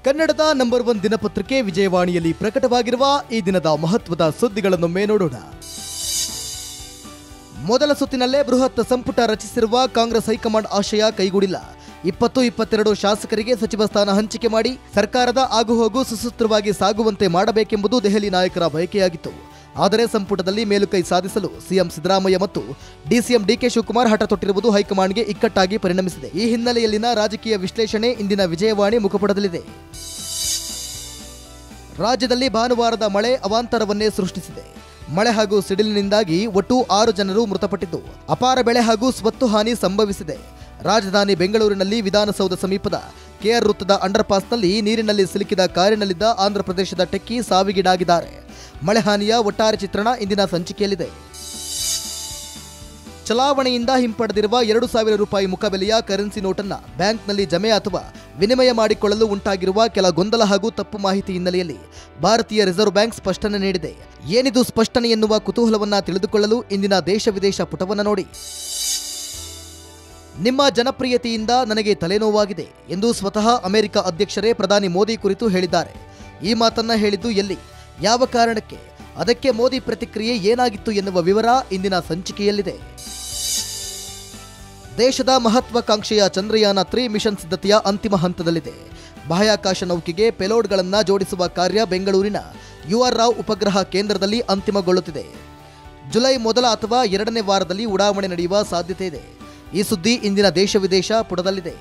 ಕನ್ನಡದ number one ದಿನಪತ್ರಿಕೆ ವಿಜಯವಾಣಿಯಲ್ಲಿ ಪ್ರಕಟವಾಗಿರುವ ಈ ದಿನದ ಮಹತ್ವದ ಸುದ್ದಿಗಳನ್ನೊಮ್ಮೆ ನೋಡೋಣ ಮೊದಲ ಸುತ್ತಿನಲ್ಲೇ ಬೃಹತ್ ಸಂಪುಟ ರಚಿಸಿರುವ ಕಾಂಗ್ರೆಸ್ ಹೈಕಮಾಂಡ್ ಆಶಯ ಕೈಗೂಡಿಲ್ಲ ಇಪ್ಪತ್ತು ಇಪ್ಪತ್ತೆರಡು ಶಾಸಕರಿಗೆ ಸಚಿವ ಸ್ಥಾನ ಹಂಚಿಕೆ ಮಾಡಿ ಸರ್ಕಾರದ ಆಗುಹೋಗು ಸುಸೂತ್ರವಾಗಿ ಸಾಗುವಂತೆ ಮಾಡಬೇಕೆಂಬುದು ದೆಹಲಿ ನಾಯಕರ ಬಯಕೆಯಾಗಿತ್ತು ಆದರೆ ಸಂಪುಟದಲ್ಲಿ ಮೇಲುಕೈ ಸಾಧಿಸಲು ಸಿಎಂ ಸಿದ್ದರಾಮಯ್ಯ ಮತ್ತು ಡಿಸಿಎಂ ಡಿಕೆ ಶಿವಕುಮಾರ್ ಹಠ ತೊಟ್ಟಿರುವುದು ಹೈಕಮಾಂಡ್ಗೆ ಇಕ್ಕಟ್ಟಾಗಿ ಪರಿಣಮಿಸಿದೆ ಈ ಹಿನ್ನೆಲೆಯಲ್ಲಿನ ರಾಜಕೀಯ ವಿಶ್ಲೇಷಣೆ ಇಂದಿನ ವಿಜಯವಾಣಿ ಮುಖಪುಟದಲ್ಲಿದೆ ರಾಜ್ಯದಲ್ಲಿ ಭಾನುವಾರದ ಮಳೆ ಅವಾಂತರವನ್ನೇ ಸೃಷ್ಟಿಸಿದೆ ಮಳೆ ಹಾಗೂ ಸಿಡಿಲಿನಿಂದಾಗಿ ಒಟ್ಟು ಆರು ಜನರು ಮೃತಪಟ್ಟಿದ್ದು ಅಪಾರ ಬೆಳೆ ಹಾಗೂ ಸ್ವತ್ತು ಹಾನಿ ಸಂಭವಿಸಿದೆ ರಾಜಧಾನಿ ಬೆಂಗಳೂರಿನಲ್ಲಿ ವಿಧಾನಸೌಧ ಸಮೀಪದ ಕೆಆರ್ ವೃತ್ತದ ಅಂಡರ್ಪಾಸ್ನಲ್ಲಿ ನೀರಿನಲ್ಲಿ ಸಿಲುಕಿದ ಕಾರಿನಲ್ಲಿದ್ದ ಆಂಧ್ರಪ್ರದೇಶದ ಟೆಕ್ಕಿ ಸಾವಿಗೀಡಾಗಿದ್ದಾರೆ ಮಳೆ ಹಾನಿಯ ಒಟ್ಟಾರೆ ಚಿತ್ರಣ ಇಂದಿನ ಸಂಚಿಕೆಯಲ್ಲಿದೆ ಚಲಾವಣೆಯಿಂದ ಹಿಂಪಡೆದಿರುವ ಎರಡು ಸಾವಿರ ರೂಪಾಯಿ ಮುಖಬೆಲೆಯ ಕರೆನ್ಸಿ ನೋಟನ್ನ ಬ್ಯಾಂಕ್ನಲ್ಲಿ ಜಮೆ ಅಥವಾ ವಿನಿಮಯ ಮಾಡಿಕೊಳ್ಳಲು ಉಂಟಾಗಿರುವ ಕೆಲ ಗೊಂದಲ ಹಾಗೂ ತಪ್ಪು ಮಾಹಿತಿ ಹಿನ್ನೆಲೆಯಲ್ಲಿ ಭಾರತೀಯ ರಿಸರ್ವ್ ಬ್ಯಾಂಕ್ ಸ್ಪಷ್ಟನೆ ನೀಡಿದೆ ಏನಿದು ಸ್ಪಷ್ಟನೆ ಎನ್ನುವ ಕುತೂಹಲವನ್ನ ತಿಳಿದುಕೊಳ್ಳಲು ಇಂದಿನ ದೇಶ ವಿದೇಶ ಪುಟವನ್ನ ನೋಡಿ ನಿಮ್ಮ ಜನಪ್ರಿಯತೆಯಿಂದ ನನಗೆ ತಲೆನೋವಾಗಿದೆ ಎಂದು ಸ್ವತಃ ಅಮೆರಿಕ ಅಧ್ಯಕ್ಷರೇ ಪ್ರಧಾನಿ ಮೋದಿ ಕುರಿತು ಹೇಳಿದ್ದಾರೆ ಈ ಮಾತನ್ನ ಹೇಳಿದ್ದು ಎಲ್ಲಿ ಯಾವ ಕಾರಣಕ್ಕೆ ಅದಕ್ಕೆ ಮೋದಿ ಪ್ರತಿಕ್ರಿಯೆ ಏನಾಗಿತ್ತು ಎನ್ನುವ ವಿವರ ಇಂದಿನ ಸಂಚಿಕೆಯಲ್ಲಿದೆ ದೇಶದ ಮಹತ್ವಾಕಾಂಕ್ಷೆಯ ಚಂದ್ರಯಾನ ತ್ರೀ ಮಿಷನ್ ಸಿದ್ಧತೆಯ ಅಂತಿಮ ಹಂತದಲ್ಲಿದೆ ಬಾಹ್ಯಾಕಾಶ ನೌಕೆಗೆ ಪೆಲೋಡ್ಗಳನ್ನ ಜೋಡಿಸುವ ಕಾರ್ಯ ಬೆಂಗಳೂರಿನ ಯುಆರ್ ರಾವ್ ಉಪಗ್ರಹ ಕೇಂದ್ರದಲ್ಲಿ ಅಂತಿಮಗೊಳ್ಳುತ್ತಿದೆ ಜುಲೈ ಮೊದಲ ಅಥವಾ ಎರಡನೇ ವಾರದಲ್ಲಿ ಉಡಾವಣೆ ನಡೆಯುವ ಸಾಧ್ಯತೆ ಇದೆ ಈ ಸುದ್ದಿ ಇಂದಿನ ದೇಶ ವಿದೇಶ ಪುಟದಲ್ಲಿದೆ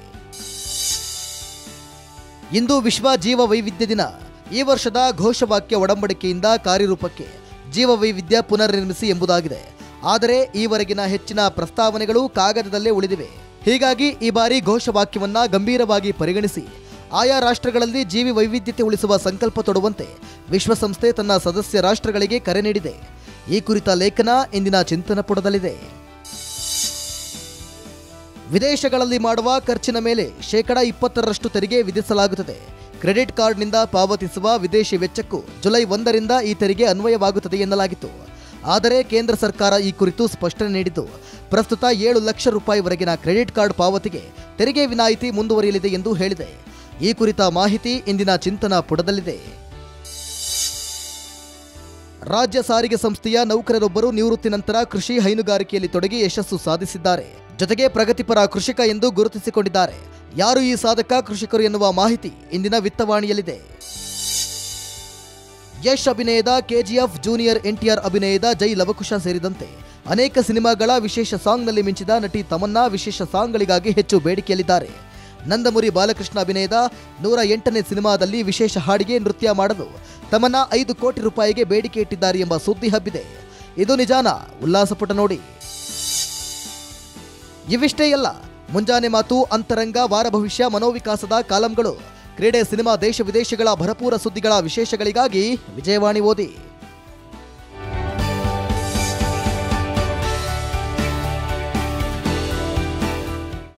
ಇಂದು ವಿಶ್ವ ಜೀವ ವೈವಿಧ್ಯ ದಿನ ಈ ವರ್ಷದ ಘೋಷವಾಕ್ಯ ಒಡಂಬಡಿಕೆಯಿಂದ ಕಾರ್ಯರೂಪಕ್ಕೆ ಜೀವ ವೈವಿಧ್ಯ ಪುನರ್ನಿರ್ಮಿಸಿ ಎಂಬುದಾಗಿದೆ ಆದರೆ ಈವರೆಗಿನ ಹೆಚ್ಚಿನ ಪ್ರಸ್ತಾವನೆಗಳು ಕಾಗದದಲ್ಲೇ ಉಳಿದಿವೆ ಹೀಗಾಗಿ ಈ ಬಾರಿ ಘೋಷವಾಕ್ಯವನ್ನ ಗಂಭೀರವಾಗಿ ಪರಿಗಣಿಸಿ ಆಯಾ ರಾಷ್ಟ್ರಗಳಲ್ಲಿ ಜೀವಿ ವೈವಿಧ್ಯತೆ ಉಳಿಸುವ ಸಂಕಲ್ಪ ತೊಡುವಂತೆ ವಿಶ್ವಸಂಸ್ಥೆ ತನ್ನ ಸದಸ್ಯ ರಾಷ್ಟ್ರಗಳಿಗೆ ಕರೆ ನೀಡಿದೆ ಈ ಕುರಿತ ಲೇಖನ ಇಂದಿನ ಚಿಂತನ ಪುಟದಲ್ಲಿದೆ ವಿದೇಶಗಳಲ್ಲಿ ಮಾಡುವ ಖರ್ಚಿನ ಮೇಲೆ ಶೇಕಡ ಇಪ್ಪತ್ತರಷ್ಟು ತೆರಿಗೆ ವಿಧಿಸಲಾಗುತ್ತದೆ ಕ್ರೆಡಿಟ್ ಕಾರ್ಡ್ನಿಂದ ಪಾವತಿಸುವ ವಿದೇಶಿ ವೆಚ್ಚಕ್ಕೂ ಜುಲೈ ಒಂದರಿಂದ ಈ ತೆರಿಗೆ ಅನ್ವಯವಾಗುತ್ತದೆ ಎನ್ನಲಾಗಿತ್ತು ಆದರೆ ಕೇಂದ್ರ ಸರ್ಕಾರ ಈ ಕುರಿತು ಸ್ಪಷ್ಟನೆ ನೀಡಿದ್ದು ಪ್ರಸ್ತುತ ಏಳು ಲಕ್ಷ ರೂಪಾಯಿವರೆಗಿನ ಕ್ರೆಡಿಟ್ ಕಾರ್ಡ್ ಪಾವತಿಗೆ ತೆರಿಗೆ ವಿನಾಯಿತಿ ಮುಂದುವರಿಯಲಿದೆ ಎಂದು ಹೇಳಿದೆ ಈ ಕುರಿತ ಮಾಹಿತಿ ಇಂದಿನ ಚಿಂತನ ಪುಟದಲ್ಲಿದೆ ರಾಜ್ಯ ಸಾರಿಗೆ ಸಂಸ್ಥೆಯ ನೌಕರರೊಬ್ಬರು ನಿವೃತ್ತಿ ನಂತರ ಕೃಷಿ ಹೈನುಗಾರಿಕೆಯಲ್ಲಿ ತೊಡಗಿ ಯಶಸ್ಸು ಸಾಧಿಸಿದ್ದಾರೆ ಜೊತೆಗೆ ಪ್ರಗತಿಪರ ಕೃಷಿಕ ಎಂದು ಗುರುತಿಸಿಕೊಂಡಿದ್ದಾರೆ ಯಾರು ಈ ಸಾಧಕ ಕೃಷಿಕರು ಎನ್ನುವ ಮಾಹಿತಿ ಇಂದಿನ ವಿತ್ತವಾಣಿಯಲ್ಲಿದೆ ಯಶ್ ಅಭಿನಯದ ಕೆಜಿಎಫ್ ಜೂನಿಯರ್ ಎನ್ಟಿಆರ್ ಅಭಿನಯದ ಜೈ ಲವಕುಶ ಸೇರಿದಂತೆ ಅನೇಕ ಸಿನಿಮಾಗಳ ವಿಶೇಷ ಸಾಂಗ್ನಲ್ಲಿ ಮಿಂಚಿದ ನಟಿ ತಮನ್ನಾ ವಿಶೇಷ ಸಾಂಗ್ಗಳಿಗಾಗಿ ಹೆಚ್ಚು ಬೇಡಿಕೆಯಲ್ಲಿದ್ದಾರೆ ನಂದಮುರಿ ಬಾಲಕೃಷ್ಣ ಅಭಿನಯದ ನೂರ ಎಂಟನೇ ಸಿನಿಮಾದಲ್ಲಿ ವಿಶೇಷ ಹಾಡಿಗೆ ನೃತ್ಯ ಮಾಡಲು ತಮನ್ನಾ ಐದು ಕೋಟಿ ರೂಪಾಯಿಗೆ ಬೇಡಿಕೆ ಇಟ್ಟಿದ್ದಾರೆ ಎಂಬ ಸುದ್ದಿ ಹಬ್ಬಿದೆ ಇದು ನಿಜಾನ ಉಲ್ಲಾಸಪುಟ ನೋಡಿ ಇವಿಷ್ಟೇ ಅಲ್ಲ ಮುಂಜಾನೆ ಮಾತು ಅಂತರಂಗ ವಾರ ಭವಿಷ್ಯ ಮನೋವಿಕಾಸದ ಕಾಲಂಗಳು ಕ್ರೀಡೆ ಸಿನಿಮಾ ದೇಶ ವಿದೇಶಗಳ ಭರಪೂರ ಸುದ್ದಿಗಳ ವಿಶೇಷಗಳಿಗಾಗಿ ವಿಜಯವಾಣಿ ಓದಿ